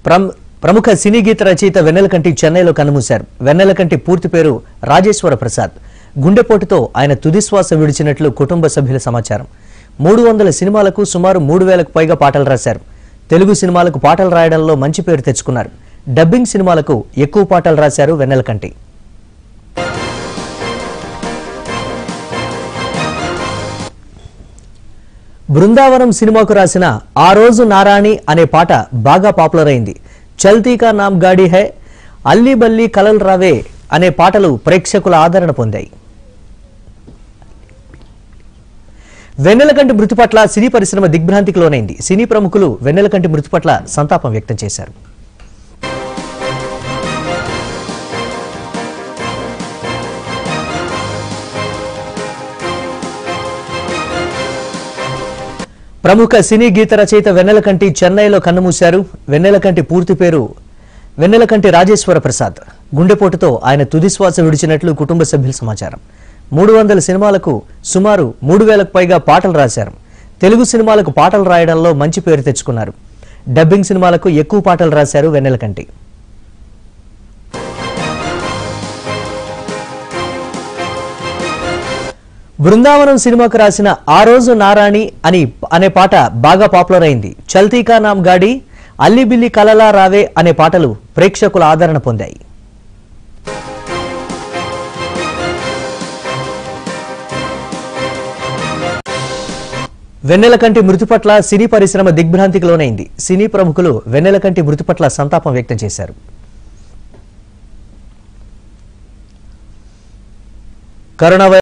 from- ప్రముఖ సినీ గీత రచయిత వెన్నెలకంటి చెన్నైలో కన్నుమూశారు వెన్నెలకంటి పూర్తి పేరు రాజేశ్వర ప్రసాద్ గుండెపోటుతో ఆయన తుదిశ్వాస విడిచినట్లు కుటుంబ సభ్యుల సమాచారం మూడు వందల సినిమాలకు సుమారు మూడు వేలకు పైగా పాటలు రాశారు తెలుగు సినిమాలకు పాటలు రాయడంలో మంచి పేరు తెచ్చుకున్నారు డబ్బింగ్ సినిమాలకు ఎక్కువ పాటలు రాశారు వెన్నెలకంటి బృందావనం సినిమాకు రాసిన ఆ రోజు నారాణి అనే పాట బాగా పాపులర్ అయింది చల్తీ కా నామ్ గాడి హై అల్లి బల్లి కలల్ రావే అనే పాటలు ప్రేక్షకుల ఆదరణ పొందాయి వెన్నెలకంటి మృతి పట్ల సినీ పరిశ్రమ దిగ్భ్రాంతికి లోనైంది సినీ ప్రముఖులు వెన్నెలకంటి మృతి పట్ల సంతాపం వ్యక్తం చేశారు ప్రముఖ సినీ గీత రచయిత వెన్నెలకంటి చెన్నైలో కన్నుమూశారు వెన్నెలకంటి పూర్తి పేరు వెన్నెలకంటి రాజేశ్వర ప్రసాద్ గుండెపోటుతో ఆయన తుదిశ్వాస విడిచినట్లు కుటుంబ సభ్యుల సమాచారం మూడు వందల సినిమాలకు సుమారు మూడు వేలకు పైగా పాటలు రాశారు తెలుగు సినిమాలకు పాటలు రాయడంలో మంచి పేరు తెచ్చుకున్నారు డబ్బింగ్ సినిమాలకు ఎక్కువ పాటలు రాశారు వెన్నెలకంటి బృందావనం సినిమాకు రాసిన ఆ రోజు నారాణి అని అనే పాట బాగా పాపులర్ అయింది చల్తీకా నామ్ గాడి అల్లి బిల్లి కలలా రావే అనే పాటలు ప్రేక్షకుల ఆదరణ పొందాయి వెన్నెలకంటి మృతి పట్ల సినీ పరిశ్రమ దిగ్భ్రాంతికి లోనైంది సినీ ప్రముఖులు వెన్నెలకంటి మృతి పట్ల సంతాపం వ్యక్తం చేశారు కరోనా వైరస్